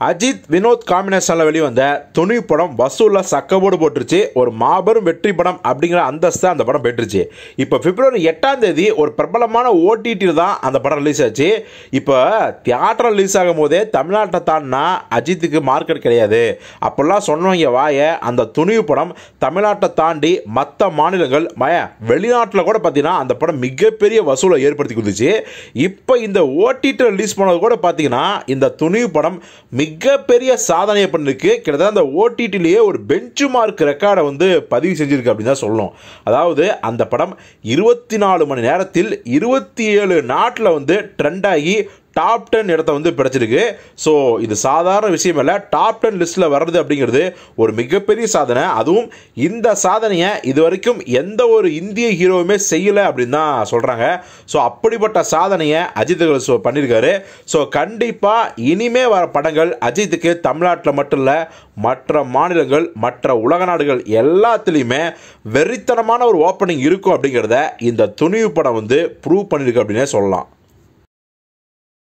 அஜித் வினோத் காம்பினேஷனில் வெளிவந்த துணிவு படம் வசூலில் சக்கபோடு போட்டுருச்சு ஒரு மாபெரும் வெற்றி படம் அப்படிங்கிற அந்தஸ்தை அந்த படம் பெற்றுச்சு இப்போ பிப்ரவரி எட்டாம் தேதி ஒரு பிரபலமான ஓடிடியில் தான் அந்த படம் ரிலீஸ் ஆச்சு இப்போ தியேட்டர் ரிலீஸ் ஆகும் போதே தமிழ்நாட்டை தாண்டினா அஜித்துக்கு மார்க்கெட் கிடையாது அப்போல்லாம் சொன்னவங்க வாய அந்த துணிவு படம் தமிழ்நாட்டை தாண்டி மற்ற மாநிலங்கள் மய வெளிநாட்டில் கூட பார்த்தீங்கன்னா அந்த படம் மிகப்பெரிய வசூலை ஏற்படுத்தி கொடுத்துச்சு இப்போ இந்த ஓடிடி ரிலீஸ் பண்ணது கூட பார்த்தீங்கன்னா இந்த துணிவு படம் மிகப்பெரிய சாதனையை பண்ணிருக்கு கிட்டத்தட்ட அந்த ஓடிடிலேயே ஒரு பெஞ்ச் மார்க் ரெக்கார்டை வந்து பதிவு செஞ்சிருக்கு அப்படின்னு தான் சொல்லணும் அதாவது அந்த படம் இருபத்தி நாலு மணி நேரத்தில் இருபத்தி ஏழு நாட்டில் வந்து ட்ரெண்ட் ஆகி டாப் டென் இடத்த வந்து பிடிச்சிருக்கு ஸோ இது சாதாரண விஷயம் இல்லை டாப் டென் லிஸ்ட்டில் வர்றது அப்படிங்கிறது ஒரு மிகப்பெரிய சாதனை அதுவும் இந்த சாதனையை இது வரைக்கும் எந்த ஒரு இந்திய ஹீரோவுமே செய்யலை அப்படின்னு தான் சொல்கிறாங்க ஸோ அப்படிப்பட்ட சாதனையை அஜித் ஸோ பண்ணியிருக்காரு ஸோ கண்டிப்பாக இனிமே வர படங்கள் அஜித்துக்கு தமிழ்நாட்டில் மட்டும் இல்லை மற்ற மாநிலங்கள் மற்ற உலக நாடுகள் எல்லாத்துலேயுமே வெறித்தனமான ஒரு ஓப்பனிங் இருக்கும் அப்படிங்கிறத இந்த துணிவு படம் வந்து ப்ரூவ் பண்ணியிருக்கு அப்படின்னே சொல்லலாம்